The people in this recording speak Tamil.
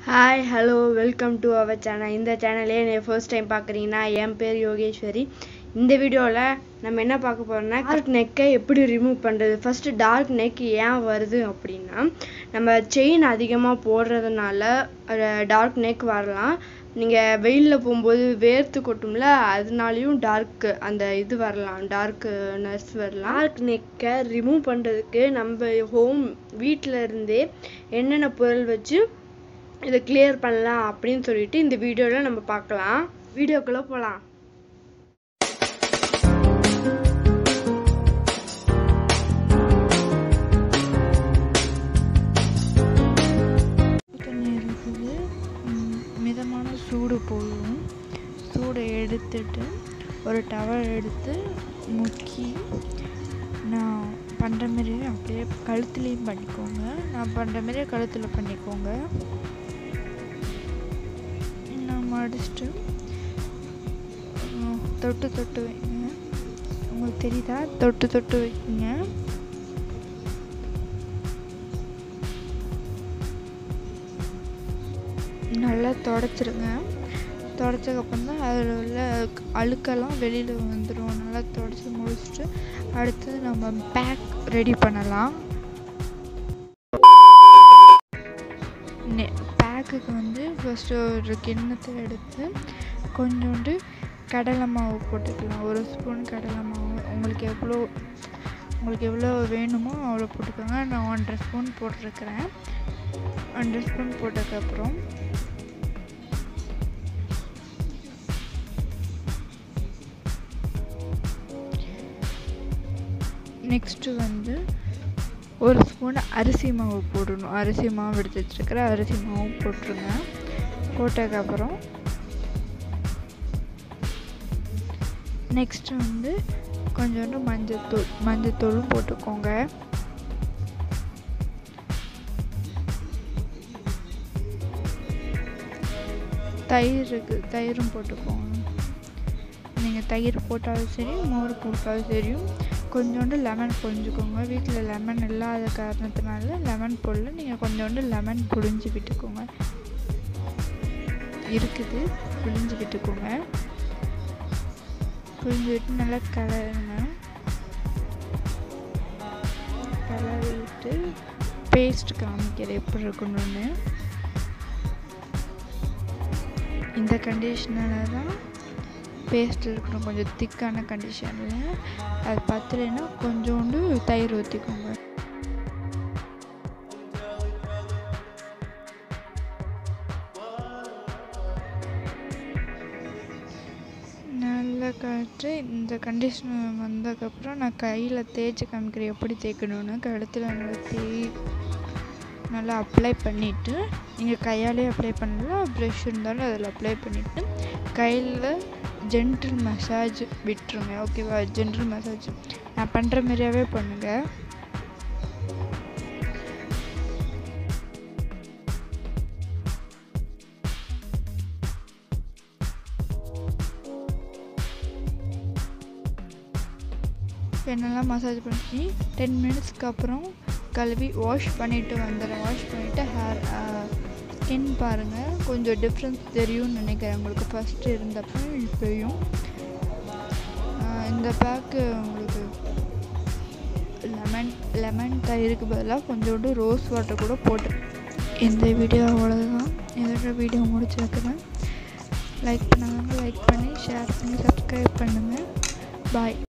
hi hello welcome to our channel இந்த சேனலே நீ ஃபர்ஸ்ட் டைம் பார்க்குறீங்கன்னா என் பேர் யோகேஸ்வரி இந்த வீடியோவில் நம்ம என்ன பார்க்க போகிறோம்னா டார்க் நெக்கை எப்படி ரிமூவ் பண்ணுறது ஃபஸ்ட்டு டார்க் நெக் ஏன் வருது அப்படின்னா நம்ம செயின் அதிகமாக போடுறதுனால டார்க் நெக் வரலாம் நீங்கள் வெயிலில் போகும்போது வேர்த்து கொட்டும்ல அதனாலையும் டார்க் அந்த இது வரலாம் டார்க் நர்ஸ் வரலாம் டார்க் நெக்கை ரிமூவ் பண்ணுறதுக்கு நம்ம ஹோம் வீட்டில் இருந்தே என்னென்ன பொருள் வச்சு இதை கிளியர் பண்ணலாம் அப்படின்னு சொல்லிட்டு இந்த வீடியோவில் நம்ம பார்க்கலாம் வீடியோக்குள்ளே போகலாம் தண்ணி இருக்குது ம், மிதமான சூடு போதும் சூடை எடுத்துட்டு ஒரு டவல் எடுத்து முக்கி நான் பண்ணுற மாதிரியே அப்படியே கழுத்துலேயும் பண்ணிக்கோங்க நான் பண்ணுற மாதிரியே கழுத்தில் பண்ணிக்கோங்க நான் மடிச்சிட்டு ம், தொட்டு தொட்டு வைங்க உங்களுக்கு தெரியுதா தொட்டு தொட்டு வைங்க நல்லா தொடச்சிருங்க தொடச்சதுக்கப்புறம் தான் அதில் உள்ள அழுக்கெல்லாம் வெளியில் வந்துடும் நல்லா தொடச்சி முடிச்சுட்டு அடுத்தது நம்ம பேக் ரெடி பண்ணலாம் நெ பேக்குக்கு வந்து ஃபஸ்ட்டு ஒரு கிண்ணத்தை எடுத்து கொஞ்சோண்டு கடலை மாவு போட்டுக்கலாம் ஒரு ஸ்பூன் கடலை மாவு உங்களுக்கு எவ்வளோ உங்களுக்கு எவ்வளோ வேணுமோ அவ்வளோ போட்டுக்கோங்க நான் ஒன்றரை ஸ்பூன் போட்டிருக்கிறேன் ஒன்றரை ஸ்பூன் போட்டதுக்கப்புறம் நெக்ஸ்ட்டு வந்து ஒரு ஸ்பூன் அரிசி மாவு போடணும் அரிசி மாவு எடுத்து வச்சுருக்கிற அரிசி மாவு போட்டுருங்க போட்டதுக்கப்புறம் நெக்ஸ்ட்டு வந்து கொஞ்சோண்டு மஞ்சத்தூள் மஞ்சத்தூளும் போட்டுக்கோங்க தயிர் இருக்குது தயிரும் போட்டுக்கோங்க நீங்கள் தயிர் போட்டாலும் சரி மோர் போட்டாலும் சரியும் கொஞ்சோண்டு லெமன் புழிஞ்சுக்கோங்க வீட்டில் லெமன் இல்லாத காரணத்தினால லெமன் போடல நீங்கள் கொஞ்சோண்டு லெமன் புழிஞ்சு விட்டுக்கோங்க இருக்குது புழிஞ்சு விட்டுக்கோங்க புழிஞ்சு விட்டு நல்லா கிளறுங்க கிளறி விட்டு பேஸ்ட் காமிக்கிற எப்படி இருக்கணும்னு இந்த கண்டிஷனில் தான் பேஸ்ட் இருக்கணும் கொஞ்சம் திக்கான கண்டிஷனில் அது பத்தலைன்னா கொஞ்சோண்டு தயிர் ஊற்றிக்கோங்க நல்லா காய்ச்சி இந்த கண்டிஷன் வந்ததுக்கப்புறம் நான் கையில் தேய்ச்சி காமிக்கிறேன் எப்படி தேய்க்கணும்னு கழுத்தில் நல்லா தேய் நல்லா அப்ளை பண்ணிவிட்டு நீங்கள் கையாலே அப்ளை பண்ணலாம் ப்ரெஷ் இருந்தாலும் அதில் அப்ளை பண்ணிவிட்டு கையில் ஜென்டில் மசாஜ் விட்டுருங்க ஓகேவா ஜென்டில் மசாஜ் நான் பண்ணுற மாதிரியாவே பண்ணுங்கள் என்னெல்லாம் மசாஜ் பண்ணி டென் மினிட்ஸ்க்கு அப்புறம் கழுவி வாஷ் பண்ணிவிட்டு வந்துடுறேன் வாஷ் பண்ணிவிட்டு ஹேர் ஸ்கின் பாருங்கள் கொஞ்சம் டிஃப்ரென்ஸ் தெரியும்னு நினைக்கிறேன் உங்களுக்கு ஃபஸ்ட்டு இருந்தப்போ இப்போயும் இந்த பேக்கு உங்களுக்கு லெமன் லெமன் தயிருக்கு பதிலாக கொஞ்சோண்டு ரோஸ் வாட்டர் கூட போட்டு இந்த வீடியோ அவ்வளோதான் இதோட வீடியோ முடிச்சு வைக்கிறேன் லைக் பண்ணாதவங்க லைக் பண்ணி ஷேர் பண்ணி சப்ஸ்கிரைப் பண்ணுங்கள் பாய்